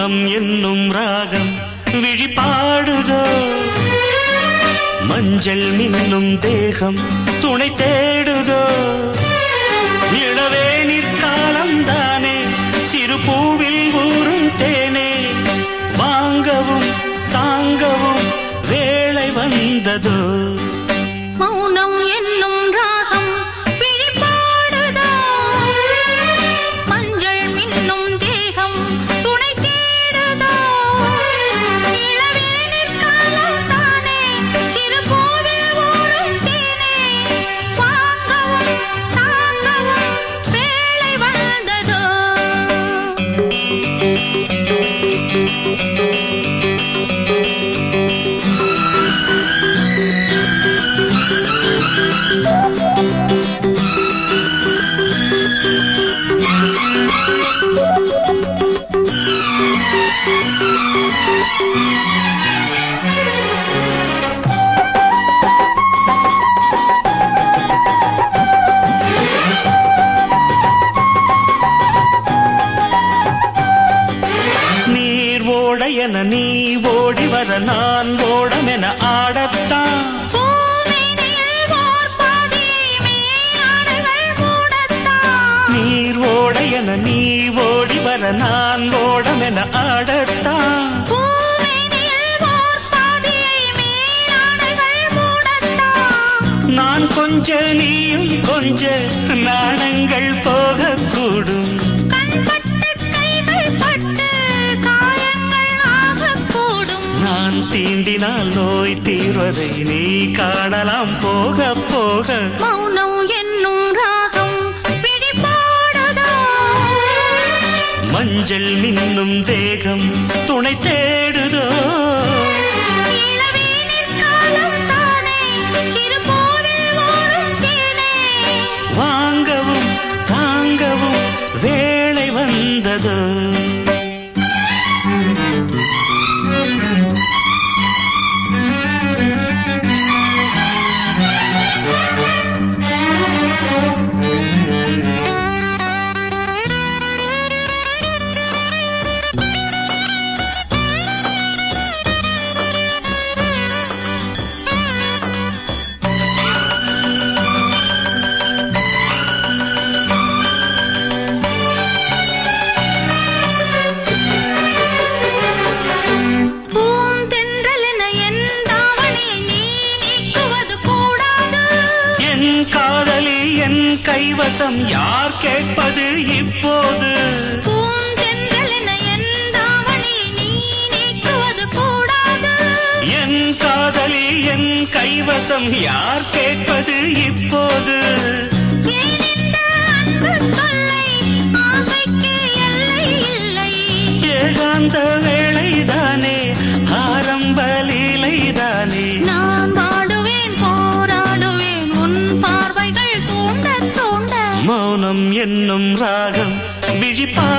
மௌனம் என்னும் ராகம் விழிபாடுதோ மஞ்சள் மின்னும் தேகம் துணை தேடுதோ இளவேனிற் காலம்தானே சிறு பூவில் ஊறும் தேனே வாங்கவும் தாங்கவும் வேளை வந்ததோ மௌனம் என்னும் ராகம் விழிபாடுதோ மஞ்சள் மின்னும் தேகம் துணை தேடுதோ இளவேனிற் காலம் தானே சிறு பூவில் ஊறும் தேனே வாங்கவும் தாங்கவும் வேளை வந்ததோ நீர் ஓட என நீ ஓடி வர நான் ஓடமென ஆடத்தான் பூமேனியில் ஓர் பாதியை மேலாடைகள் மூடத்தான். நீர் ஓட என நீ ஓடி வர நான் ஓடமென ஆடத்தான் பூமேனியில் ஓர் பாதியை மேலாடைகள் மூடத்தான். நான் கொஞ்ச நீயும் கொஞ்ச நாணங்கள் போகக்கூடும் கண்பட்டு கைகள் பட்டு காயங்கள் ஆகக்கூடும். நான் தீண்டினால் நோய் தீர்வதை நீ காணலாம் போக போக மௌனம் என்னும் ராகம் பிடிபாடுதோ. மஞ்சள் மின்னும் தேகம் துணை தேடுதோ இளவேனிற் காலம் தானே சிறு பூவில் ஊறும் தேனே வாங்கவும் தாங்கவும் வேளை வந்ததோ பூந்தென்றலென என் தாவணியை நீ நீக்குவது கூடாது. என் காதலி என் கைவசம் யார் கேட்பது இப்போது பூந்தென்றலென என் தாவணியை நீ நீக்குவது கூடாது. என் காதலி என் கைவசம் யார் கேட்பது இப்போது ஏன் இந்த அன்பு தொல்லை? ஆசைக்கு எல்லை இல்லை. ஏகாந்த வேளைதானே ஆரம்ப லீலைதானே நான் பாடுவேன் போராடுவேன் உன் பார்வைகள் தூண்ட தூண்ட மௌனம் என்னும் ராகம் விழிப்பா